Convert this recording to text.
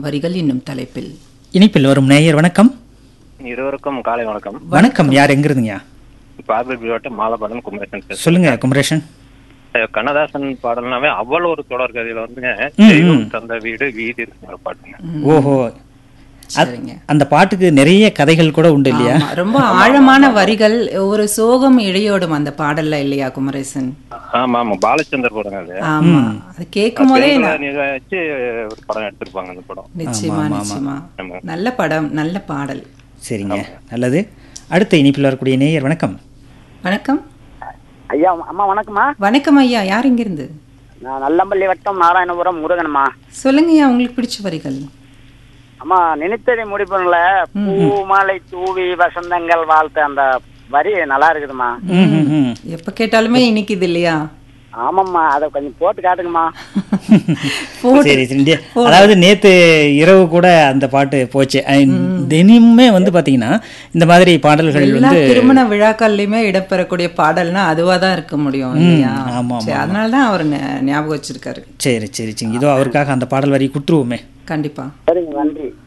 வரிகள் என்னும் தலைப்பில் இனிப்பில் வரும் நேயர் வணக்கம் இருவருக்கும் காலை வணக்கம் வணக்கம் யார் எங்க இருந்தீங்க பார்வதி வட்டம் மாலபாடன் குமரேசன் பேசுறேன். சொல்லுங்க குமரேஷன் அஹ் கண்ணதாசன் பாடல்னாவே அவ்வளவு ஒரு தொடர் கதையில வந்துங்க ம், தெய்வம் தந்த வீடு வீடு இருக்கிற பாட்டுங்க ஓஹோ அத்- சரிங்க அந்த பாட்டுக்கு நிறைய கதைகள் கூட உண்டு இல்லையா ஆமா, ரொம்ப ஆழமான வரிகள் ஒரு சோகம் இழையோடும் அந்த பாடல்ல இல்லையா குமரேசன் ஆமா ஆமா பாலச்சந்தர் படம் அது ஆமா அது கேட்கும் போதே பெண்களை நான் நிக- வச்சு ஒரு படம் எடுத்திருப்பாங்க அந்த படம் நிச்சயமா நிச்சயமா ஆமா. நல்ல படம் நல்ல பாடல் சரிங்க நல்லது அடுத்த இனிப்பில் வரக்கூடிய நேயர் வணக்கம் வணக்கம் ஐயா அம்மா வணக்கம்மா வணக்கம் ஐயா யார் இங்கிருந்து நான் நல்லம்பள்ளி வட்டம் நாராயணபுரம் முருகன்மா சொல்லுங்க ஐயா உங்களுக்கு பிடிச்ச வரிகள் அம்மா நினைத்ததை முடிப்போம்ல பூ மாலை தூவி வசந்தங்கள் வாழ்த்து அந்த வரி நல்லா இருக்குதும்மா ம், ம், ம். எப்ப கேட்டாலுமே இனிக்குது இல்லையா ஆமாம்மா அதை கொஞ்சம் போட்டு காட்டுங்கம்மா போட்டு- சரி சரி அதாவது நேத்து இரவு கூட அந்த பாட்டு போச்சு அஹ், தினமுமே வந்து பாத்தீங்கன்னா இந்த மாதிரி பாடல்கள் எல்லா வந்து திருமண விழாக்கள்லயுமே இடம்பெறக்கூடிய பாடல்னா அதுவா தான் இருக்க முடியும் இல்லையா ஆமா, சரி, அதனால தான் அவர் ஞா- ஞாபகம் வச்சிருக்காரு சரி சரி சரி இதோ அவருக்காக அந்த பாடல் வரி குற்றுவோமே கண்டிப்பா சரிங்க நன்றி